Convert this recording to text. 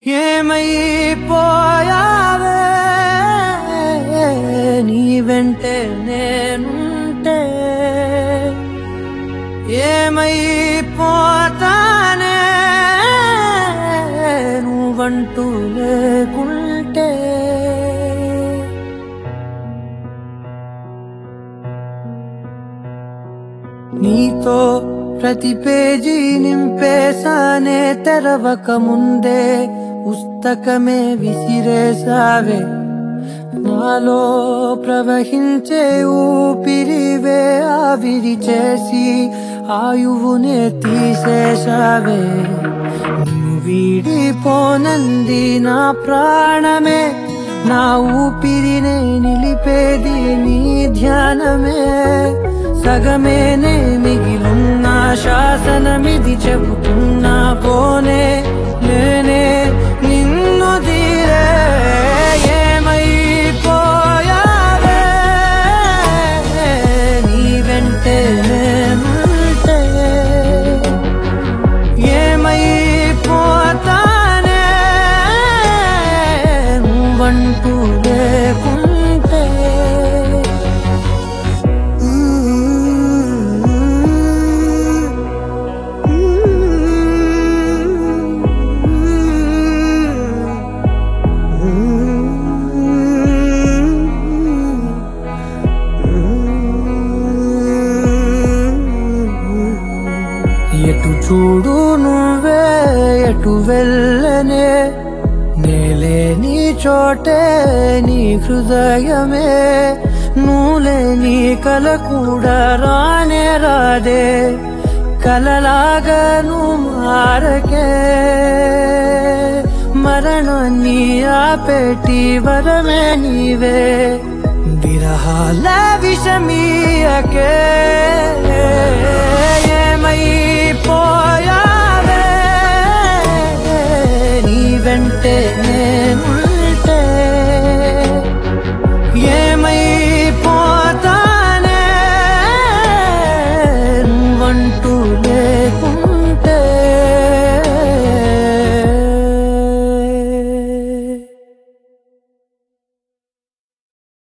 ఏమైపోయావే నీ వెంటే నేనుంటే ఏమైపోతానే నువ్వంటూ లేకుంటే నీతో ప్రతి పేజీ నింపేశానే తెరవక ముందే పుస్తకమే విసిరేసావే నాలో ప్రవహించే ఊపిరివే ఆవిరి చేసి ఆయువునే తీసేశావే నిన్ను వీడిపోనంది నా ప్రాణమే నా ఊపిరినే నిలిపేది నీ ధ్యానమే సగమేనే మిగిలున్న శాసనమిది చెబుతున్నా పోనే నేనే నిన్ను తీరే ఏమైపోయావే నీ వెంటే నేనుంటే ఏమైపోతానే నువ్వంటూ లేకుంటే ఎటు చూడు నువ్వే ఎటు వెళ్ళనే నేలే నీ చోటే నీ హృదయమే నువ్వులే నీ కల కూడా రానే రాదే కలలాగా నువ్వు మారకే మరణాన్ని ఆపేటి వరమే నీవే విరహాల విషమీయకే